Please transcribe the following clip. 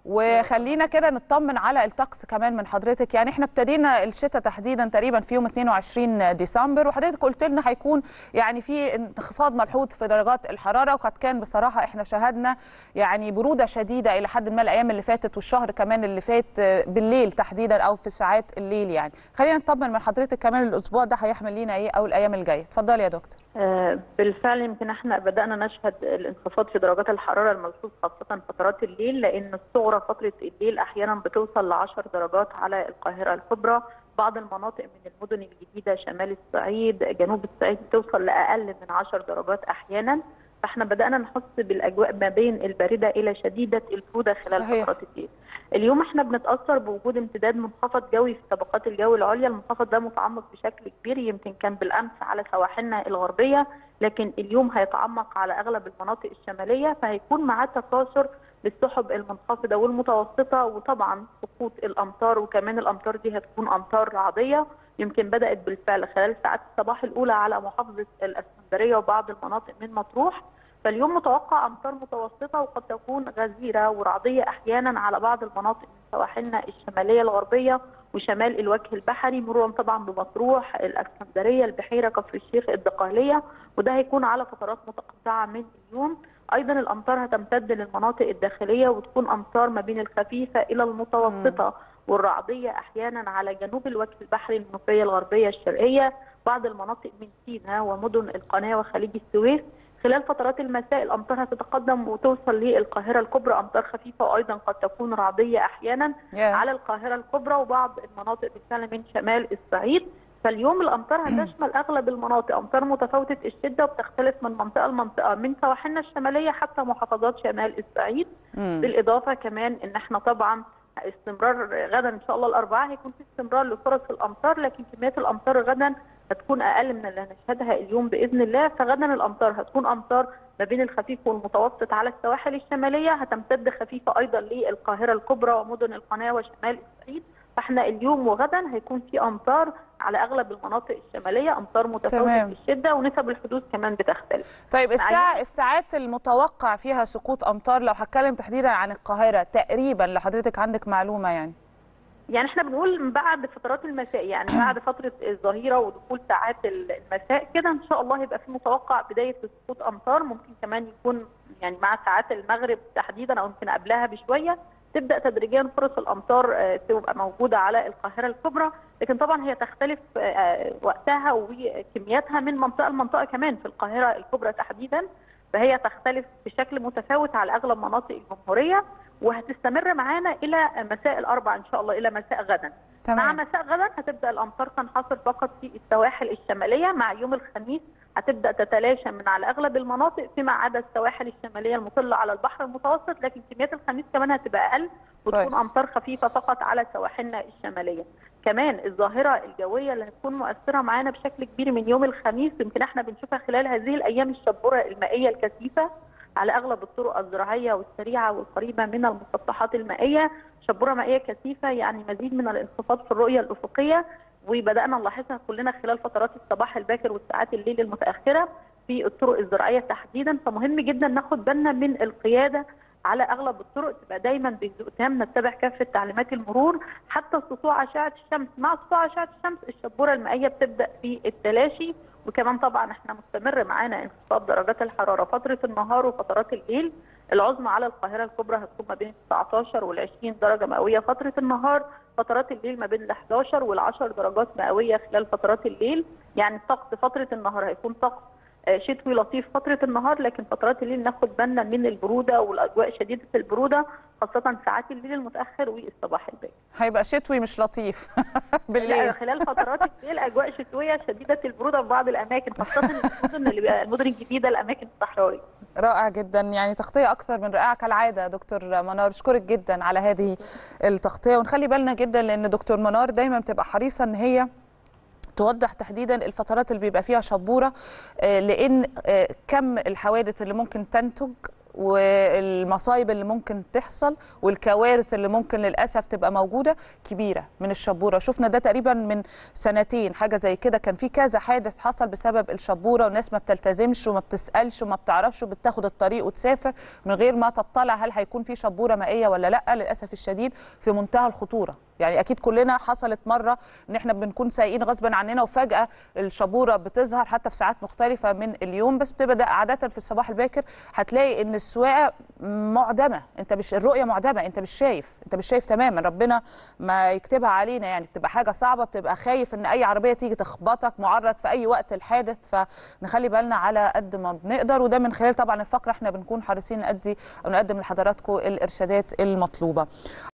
وخلينا كده نطمن على الطقس كمان من حضرتك يعني احنا ابتدينا الشتاء تحديدا تقريبا في يوم 22 ديسمبر وحضرتك قلت لنا هيكون يعني في انخفاض ملحوظ في درجات الحراره وقد كان بصراحه احنا شهدنا يعني بروده شديده الى حد ما الايام اللي فاتت والشهر كمان اللي فات بالليل تحديدا او في ساعات الليل يعني خلينا نطمن من حضرتك كمان الاسبوع ده هيحمل لينا ايه او الايام الجايه اتفضلي يا دكتور آه، بالفعل يمكن احنا بدانا نشهد الانخفاض في درجات الحراره الملحوظ خاصه فترات الليل لان الصغرى فتره الليل احيانا بتوصل ل 10 درجات على القاهره الكبرى بعض المناطق من المدن الجديده شمال الصعيد جنوب الصعيد بتوصل لاقل من 10 درجات احيانا فاحنا بدانا نحس بالاجواء ما بين البارده الى شديده البروده خلال صحيح. فترات الليل. اليوم احنا بنتاثر بوجود امتداد منخفض جوي في طبقات الجو العليا، المنخفض ده متعمق بشكل كبير يمكن كان بالامس على سواحلنا الغربيه، لكن اليوم هيتعمق على اغلب المناطق الشماليه فهيكون معاه تكاثر للسحب المنخفضه والمتوسطه وطبعا سقوط الامطار وكمان الامطار دي هتكون امطار رعديه يمكن بدات بالفعل خلال ساعات الصباح الاولى على محافظه الاسكندريه وبعض المناطق من مطروح فاليوم متوقع امطار متوسطه وقد تكون غزيره ورعديه احيانا على بعض المناطق من سواحلنا الشماليه الغربيه وشمال الوجه البحري مرورا طبعا بمطروح الاسكندريه البحيره كفر الشيخ الدقهليه وده هيكون على فترات متقطعه من اليوم ايضا الامطار هتمتد للمناطق الداخليه وتكون امطار ما بين الخفيفه الى المتوسطه والرعديه احيانا على جنوب الوجه البحري المنوفيه الغربيه الشرقيه بعض المناطق من سيناء ومدن القناه وخليج السويس خلال فترات المساء الامطار هتتقدم وتوصل للقاهره الكبرى امطار خفيفه وايضا قد تكون رعديه احيانا Yeah. على القاهره الكبرى وبعض المناطق بالفعل من شمال الصعيد فاليوم الامطار هتشمل اغلب المناطق امطار متفاوته الشده وبتختلف من منطقه لمنطقه من سواحلنا الشماليه حتى محافظات شمال الصعيد مم. بالاضافه كمان ان احنا طبعا استمرار غدا ان شاء الله الاربعاء هيكون في استمرار لفرص الامطار لكن كميات الامطار غدا هتكون اقل من اللي هنشهدها اليوم باذن الله فغدا الامطار هتكون امطار ما بين الخفيف والمتوسط على السواحل الشماليه هتمتد خفيفه ايضا للقاهره الكبرى ومدن القناه وشمال الصعيد فاحنا اليوم وغدا هيكون في امطار على اغلب المناطق الشماليه امطار متفاوته تمام. الشده ونسب الحدوث كمان بتختلف طيب الساعة الساعات المتوقع فيها سقوط أمطار لو هتكلم تحديدا عن القاهرة تقريبا لو حضرتك عندك معلومة يعني يعني احنا بنقول من بعد فترات المساء يعني بعد فتره الظهيره ودخول ساعات المساء كده ان شاء الله يبقى في متوقع بدايه سقوط امطار ممكن كمان يكون يعني مع ساعات المغرب تحديدا او يمكن قبلها بشويه تبدا تدريجيا فرص الامطار آه، تبقى موجوده على القاهره الكبرى لكن طبعا هي تختلف آه، وقتها وكمياتها من منطقه لمنطقه كمان في القاهره الكبرى تحديدا فهي تختلف بشكل متفاوت على اغلب مناطق الجمهوريه وهتستمر معانا الى مساء الاربعاء ان شاء الله الى مساء غدا مع تمام مساء غدا هتبدا الامطار تنحصر فقط في السواحل الشماليه مع يوم الخميس هتبدا تتلاشى من على اغلب المناطق فيما عدا السواحل الشماليه المطله على البحر المتوسط لكن كميات الخميس كمان هتبقى اقل وتكون كويس. امطار خفيفه فقط على سواحلنا الشماليه كمان الظاهره الجويه اللي هتكون مؤثره معانا بشكل كبير من يوم الخميس يمكن احنا بنشوفها خلال هذه الايام الشبوره المائيه الكثيفه على اغلب الطرق الزراعيه والسريعه والقريبه من المسطحات المائيه شبوره مائيه كثيفه يعني مزيد من الانخفاض في الرؤيه الافقيه وبدانا نلاحظها كلنا خلال فترات الصباح الباكر والساعات الليل المتاخره في الطرق الزراعيه تحديدا فمهم جدا ناخد بالنا من القياده على اغلب الطرق تبقى دايما بهدوء تام نتبع كافه تعليمات المرور حتى سطوع اشعه الشمس مع سطوع اشعه الشمس الشبوره المائيه بتبدا في التلاشي وكمان طبعا احنا مستمر معانا انخفاض درجات الحراره فتره النهار وفترات الليل العظمى على القاهره الكبرى هتكون ما بين 19 وال 20 درجه مئويه فتره النهار فترات الليل ما بين ال 11 وال 10 درجات مئويه خلال فترات الليل يعني الطقس فتره النهار هيكون طقس آه، شتوي لطيف فتره النهار لكن فترات الليل ناخد بالنا من البروده والاجواء شديده البروده خاصه ساعات الليل المتاخر والصباح الباكر هيبقى شتوي مش لطيف لا بالليل خلال فترات الليل اجواء شتويه شديده البروده في بعض الاماكن خاصه المدن اللي بقى- المدن الجديده الاماكن الصحراويه رائع جدا يعني تغطية أكثر من رائعة كالعادة يا دكتور منار بشكرك جدا على هذه التغطية ونخلي بالنا جدا لأن دكتور منار دايما بتبقى حريصة إن هي توضح تحديدا الفترات اللي بيبقى فيها شبورة آه، لأن آه، كم الحوادث اللي ممكن تنتج والمصايب اللي ممكن تحصل والكوارث اللي ممكن للاسف تبقى موجوده كبيره من الشبوره شفنا ده تقريبا من سنتين حاجه زي كده كان في كذا حادث حصل بسبب الشبوره والناس ما بتلتزمش وما بتسالش وما بتعرفش وبتاخد الطريق وتسافر من غير ما تطلع هل هيكون في شبوره مائيه ولا لا للاسف الشديد في منتهى الخطوره يعني اكيد كلنا حصلت مره ان احنا بنكون سايقين غصبا عننا وفجاه الشبوره بتظهر حتى في ساعات مختلفه من اليوم بس بتبقى ده عاده في الصباح الباكر هتلاقي ان السواقه معدمه انت مش الرؤيه معدمه انت مش شايف انت مش شايف تماما ربنا ما يكتبها علينا يعني بتبقى حاجه صعبه بتبقى خايف ان اي عربيه تيجي تخبطك معرض في اي وقت الحادث فنخلي بالنا على قد ما بنقدر وده من خلال طبعا الفقره احنا بنكون حريصين نأدي او نقدم لحضراتكم الارشادات المطلوبه